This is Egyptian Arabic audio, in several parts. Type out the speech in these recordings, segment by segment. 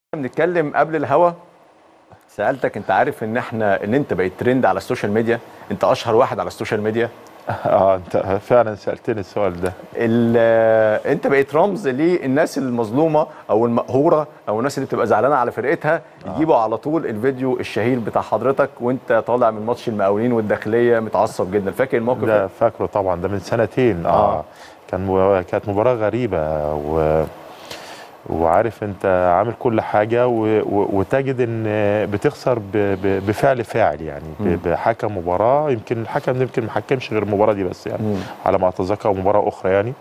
بنتكلم قبل الهوا سالتك انت عارف ان احنا ان انت بقيت ترند على السوشيال ميديا انت اشهر واحد على السوشيال ميديا اه انت فعلا سالتني السؤال ده ال- انت بقيت رمز للناس المظلومه او المقهوره او الناس اللي بتبقى زعلانه على فرقتها يجيبوا على طول الفيديو الشهير بتاع حضرتك وانت طالع من ماتش المقاولين والداخليه متعصب جدا فاكر الموقف ده ده فاكره طبعا ده من سنتين اه, آه. آه. كان مو... كانت مباراه غريبه و... وعارف انت عامل كل حاجه و... و... وتجد ان بتخسر ب... ب... بفعل فاعل يعني مم. ب... بحكم مباراه يمكن الحكم ده يمكن ما حكمش غير المباراه دي بس يعني مم. على ما اتذكر مباراه اخرى يعني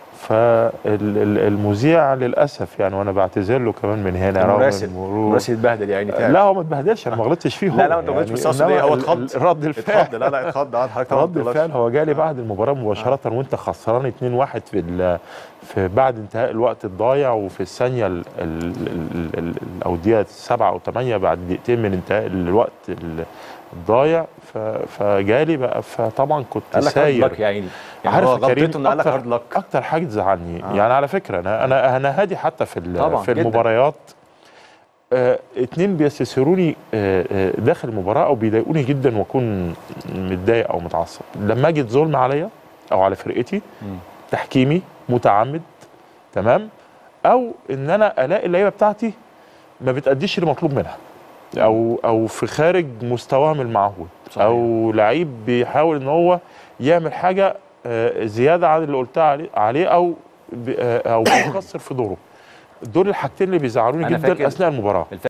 فالمذيع للاسف يعني وانا بعتذر له كمان من هنا رغم المراسل المرور المراسل اتبهدل يا عيني تعب. لا هو ما اتبهدلش انا ما غلطتش فيه هو لا لا انت ما غلطتش بس اقصد إنما ايه هو ال- اتخض ال- رد الفعل اتخض لا لا اتخض اه حضرتك طبعا رد ما الفعل تغلطش. هو جالي بعد المباراه مباشره وانت خسران 2-1 في ال- في بعد انتهاء الوقت الضايع وفي الثانيه ال- ال- ال- ال- او الدقيقه 7 او 8 بعد دقيقتين من انتهاء الوقت ال- الضايع ف- فجالي بقى فطبعا كنت قال لك هارد ساير لك يا عيني يعني عارف هو يا كريم غلطته انه قال لك أكتر- هارد لك اكتر حاجه تزعلني آه. آه. يعني على فكره انا انا انا هادي حتى في ال- طبعاً، في جداً. المباريات آه اتنين بيستثيروني آه آه داخل المباراه او بيضايقوني جدا واكون متضايق او متعصب لما اجي ظلم عليا او على فرقتي مم. تحكيمي متعمد تمام او ان انا الاقي اللعيبه بتاعتي ما بتاديش اللي مطلوب منها او او في خارج مستواهم المعهود صحيح. او لعيب بيحاول ان هو يعمل حاجه آه، زياده عن اللي قلتها عليه, عليه او ب- آه، او بيقصر في دوره دول الحاجتين اللي بيزعلوني أنا جدا فاكر- اثناء المباراه